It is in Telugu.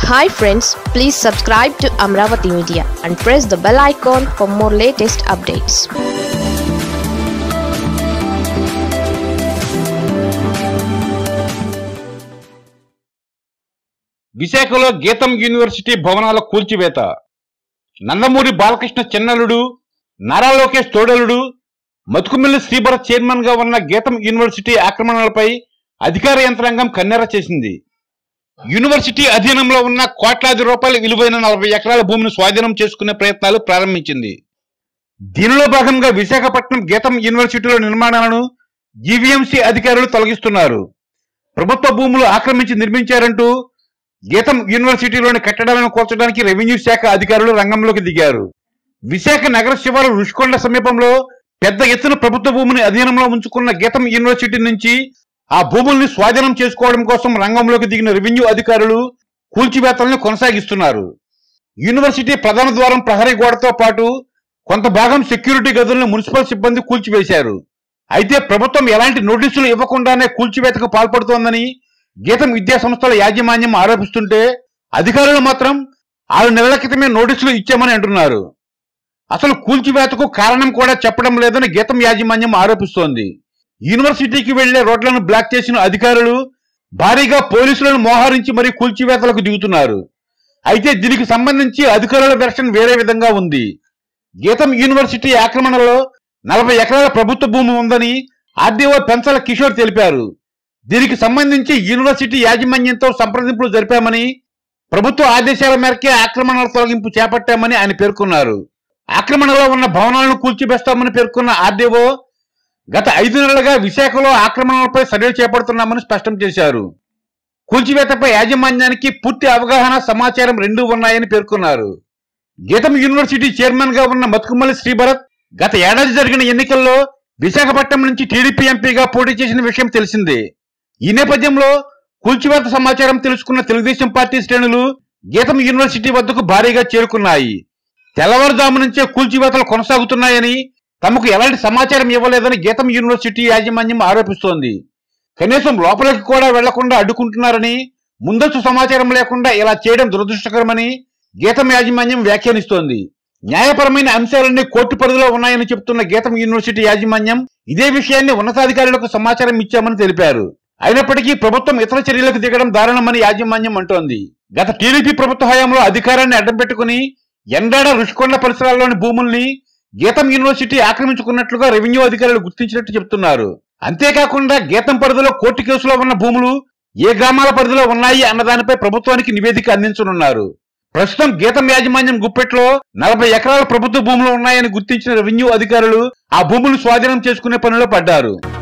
hi friends please subscribe to Amaravati media and press the bell icon for more latest updates విశాఖలో గీతం యూనివర్సిటీ భవనాల కూల్చివేత నందమూరి బాలకృష్ణ చిన్నలుడు నారా లోకేష్ తోడలుడు మతుకుమిల్లి శ్రీభరత్ చైర్మన్ గా ఉన్న గీతం యూనివర్సిటీ ఆక్రమణలపై అధికార యంత్రాంగం కన్నెర చేసింది యూనివర్సిటీ అధీనంలో ఉన్న కోట్లాది రూపాయల విలువైన నలభై ఎకరాల భూమిని స్వాధీనం చేసుకునే ప్రయత్నాలు ప్రారంభించింది దీనిలో భాగంగా విశాఖపట్నం గీతం యూనివర్సిటీలో నిర్మాణాలను జీవీఎంసీ అధికారులు తొలగిస్తున్నారు ప్రభుత్వ భూములు ఆక్రమించి నిర్మించారంటూ గీతం యూనివర్సిటీలోని కట్టడాలను కూల్చడానికి రెవెన్యూ శాఖ అధికారులు రంగంలోకి దిగారు విశాఖ నగర శివారు రుషికొండ సమీపంలో పెద్ద ఎత్తున ప్రభుత్వ భూమిని అధీనంలో ఉంచుకున్న గీతం యూనివర్సిటీ నుంచి ఆ భూముల్ని స్వాధీనం చేసుకోవడం కోసం రంగంలోకి దిగిన రెవెన్యూ అధికారులు కూల్చివేతలను కొనసాగిస్తున్నారు యూనివర్సిటీ ప్రధాన ద్వారం ప్రహరీ గోడతో పాటు కొంత భాగం సెక్యూరిటీ గదులను మున్సిపల్ సిబ్బంది కూల్చివేశారు అయితే ప్రభుత్వం ఎలాంటి నోటీసులు ఇవ్వకుండానే కూల్చివేతకు పాల్పడుతోందని గీతం విద్యా సంస్థల యాజమాన్యం ఆరోపిస్తుంటే అధికారులు మాత్రం ఆరు నెలల క్రితమే నోటీసులు ఇచ్చామని అంటున్నారు అసలు కూల్చివేతకు కారణం కూడా చెప్పడం లేదని గీతం యాజమాన్యం ఆరోపిస్తోంది యూనివర్సిటీకి వెళ్లే రోడ్లను బ్లాక్ చేసిన అధికారులు భారీగా పోలీసులను మోహరించి మరీ కూల్చివేతలకు దిగుతున్నారు అయితే దీనికి సంబంధించి అధికారుల వెర్షన్ వేరే విధంగా ఉంది గీతం యూనివర్సిటీ ఆక్రమణలో నలభై ఎకరాల ప్రభుత్వ భూమి ఉందని ఆర్డీఓ పెంచల కిషోర్ తెలిపారు దీనికి సంబంధించి యూనివర్సిటీ యాజమాన్యంతో సంప్రదింపులు జరిపామని ప్రభుత్వ ఆదేశాల మేరకే ఆక్రమణల తొలగింపు చేపట్టామని ఆయన పేర్కొన్నారు ఆక్రమణలో ఉన్న భవనాలను కూల్చివేస్తామని పేర్కొన్న ఆర్డీఓ గత ఐదు నెలలుగా విశాఖలో ఆక్రమణలపై చర్యలు చేపడుతున్నామని స్పష్టం చేశారు కూల్చివేతపై యాజమాన్యానికి పూర్తి అవగాహన సమాచారం రెండూ ఉన్నాయని పేర్కొన్నారు గీతం యూనివర్సిటీ చైర్మన్ గా ఉన్న మతుకుమల్లి శ్రీభరత్ గత ఏడాది జరిగిన ఎన్నికల్లో విశాఖపట్నం నుంచి టీడీపీ ఎంపీగా పోటీ చేసిన విషయం తెలిసిందే ఈ నేపథ్యంలో కూల్చివేత సమాచారం తెలుసుకున్న తెలుగుదేశం పార్టీ శ్రేణులు గీతం యూనివర్సిటీ వద్దకు భారీగా చేరుకున్నాయి తెల్లవారుజాము నుంచే కూల్చివేతలు కొనసాగుతున్నాయని తమకు ఎలాంటి సమాచారం ఇవ్వలేదని గీతం యూనివర్సిటీ యాజమాన్యం ఆరోపిస్తోంది కనీసం లోపలికి కూడా వెళ్లకుండా అడ్డుకుంటున్నారని ముందస్తు సమాచారం లేకుండా ఇలా చేయడం దురదృష్టకరమని గీతం యాజమాన్యం వ్యాఖ్యానిస్తోంది న్యాయపరమైన అంశాలన్నీ కోర్టు పరిధిలో ఉన్నాయని చెబుతున్న గీతం యూనివర్సిటీ యాజమాన్యం ఇదే విషయాన్ని ఉన్నతాధికారులకు సమాచారం ఇచ్చామని తెలిపారు అయినప్పటికీ ప్రభుత్వం ఇతర చర్యలకు దిగడం దారుణమని యాజమాన్యం అంటోంది గత టీడీపీ ప్రభుత్వ హయాంలో అధికారాన్ని అడ్డం పెట్టుకుని ఎండాడ రుషికొండ పరిసరాల్లోని భూముల్ని గీతం యూనివర్సిటీ ఆక్రమించుకున్నట్లుగా రెవెన్యూ అధికారులు గుర్తించినట్టు చెబుతున్నారు అంతేకాకుండా గీతం పరిధిలో కోర్టు కేసులో ఉన్న భూములు ఏ గ్రామాల పరిధిలో ఉన్నాయి అన్న దానిపై ప్రభుత్వానికి నివేదిక అందించనున్నారు ప్రస్తుతం గీతం యాజమాన్యం గుప్పెట్లో నలభై ఎకరాల ప్రభుత్వ భూములు ఉన్నాయని గుర్తించిన రెవెన్యూ అధికారులు ఆ భూములు స్వాధీనం చేసుకునే పనిలో పడ్డారు